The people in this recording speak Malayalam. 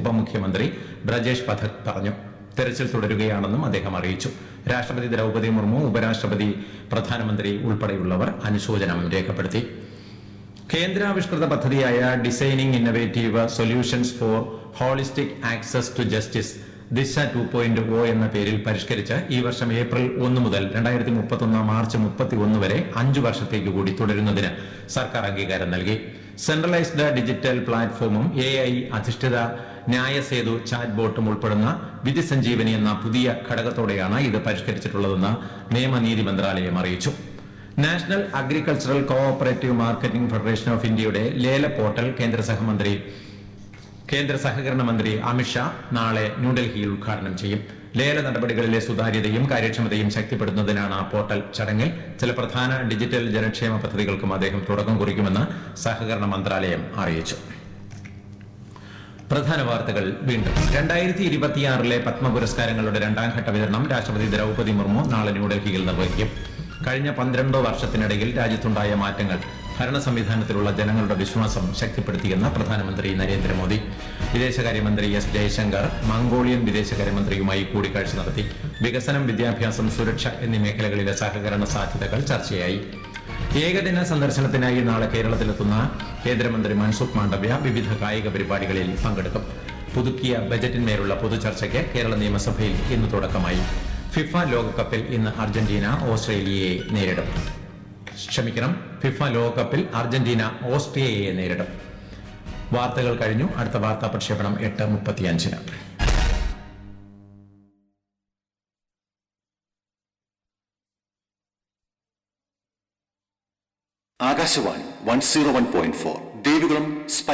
ഉപമുഖ്യമന്ത്രി ബ്രജേഷ് പഥക് പറഞ്ഞു തെരച്ചിൽ തുടരുകയാണെന്നും അദ്ദേഹം അറിയിച്ചു രാഷ്ട്രപതി ദ്രൗപദി മുർമു ഉപരാഷ്ട്രപതി പ്രധാനമന്ത്രി ഉൾപ്പെടെയുള്ളവർ അനുശോചനം രേഖപ്പെടുത്തി കേന്ദ്രാവിഷ്കൃത പദ്ധതിയായ designing innovative solutions for holistic access to justice DISHA two point O എന്ന പേരിൽ പരിഷ്കരിച്ച് ഈ വർഷം ഏപ്രിൽ ഒന്ന് മുതൽ രണ്ടായിരത്തി മുപ്പത്തൊന്ന് മാർച്ച് മുപ്പത്തി ഒന്ന് വരെ അഞ്ചു വർഷത്തേക്ക് കൂടി തുടരുന്നതിന് സർക്കാർ അംഗീകാരം നൽകി സെൻട്രലൈസ്ഡ് ഡിജിറ്റൽ പ്ലാറ്റ്ഫോമും എ ഐ അധിഷ്ഠിത ന്യായസേതു ചാറ്റ് ബോട്ടും ഉൾപ്പെടുന്ന വിധി സഞ്ജീവനി എന്ന പുതിയ ഘടകത്തോടെയാണ് ഇത് പരിഷ്കരിച്ചിട്ടുള്ളതെന്ന് നിയമനീതി മന്ത്രാലയം അറിയിച്ചു national agricultural cooperative marketing federation of ഇന്ത്യയുടെ ലേല പോർട്ടൽ കേന്ദ്ര സഹമന്ത്രി കേന്ദ്ര സഹകരണ മന്ത്രി അമിത്ഷാ നാളെ ന്യൂഡൽഹിയിൽ ഉദ്ഘാടനം ചെയ്യും ലേല നടപടികളിലെ സുതാര്യതയും കാര്യക്ഷമതയും ശക്തിപ്പെടുത്തുന്നതിനാണ് പോർട്ടൽ ചടങ്ങിൽ ചില പ്രധാന ഡിജിറ്റൽ ജനക്ഷേമ പദ്ധതികൾക്കും അദ്ദേഹം തുടക്കം കുറിക്കുമെന്ന് സഹകരണ മന്ത്രാലയം അറിയിച്ചു പ്രധാന വാർത്തകൾ വീണ്ടും രണ്ടായിരത്തി ഇരുപത്തിയാറിലെ പത്മ പുരസ്കാരങ്ങളുടെ രണ്ടാം ഘട്ട വിതരണം രാഷ്ട്രപതി ദ്രൗപദി മുർമു നാളെ ന്യൂഡൽഹിയിൽ നിർവഹിക്കും കഴിഞ്ഞ പന്ത്രണ്ടോ വർഷത്തിനിടയിൽ രാജ്യത്തുണ്ടായ മാറ്റങ്ങൾ ഭരണ സംവിധാനത്തിലുള്ള ജനങ്ങളുടെ വിശ്വാസം ശക്തിപ്പെടുത്തിയെന്ന് പ്രധാനമന്ത്രി നരേന്ദ്രമോദി വിദേശകാര്യമന്ത്രി എസ് ജയശങ്കർ മംഗോളിയൻ വിദേശകാര്യമന്ത്രിയുമായി കൂടിക്കാഴ്ച നടത്തി വികസനം വിദ്യാഭ്യാസം സുരക്ഷ എന്നീ മേഖലകളിലെ സഹകരണ സാധ്യതകൾ ചർച്ചയായി ഏകദിന സന്ദർശനത്തിനായി നാളെ കേരളത്തിലെത്തുന്ന കേന്ദ്രമന്ത്രി മൻസുഖ് മാണ്ഡവ്യ വിവിധ കായിക പരിപാടികളിൽ പങ്കെടുക്കും പുതുക്കിയ ബജറ്റിന്മേലുള്ള പൊതുചർച്ചയ്ക്ക് കേരള നിയമസഭയിൽ ഇന്ന് തുടക്കമായി ഫിഫ ലോകകപ്പിൽ ഇന്ന് അർജന്റീന ഓസ്ട്രേലിയയെ നേരിടും ക്ഷമിക്കണം ഫിഫ ലോകകപ്പിൽ അർജന്റീന ഓസ്ട്രിയയെ നേരിടും വാർത്തകൾ കഴിഞ്ഞു അടുത്ത വാർത്താ പ്രക്ഷേപണം എട്ട് മുപ്പത്തിയഞ്ചിന് Akashvani one zero one point four Devikulam spy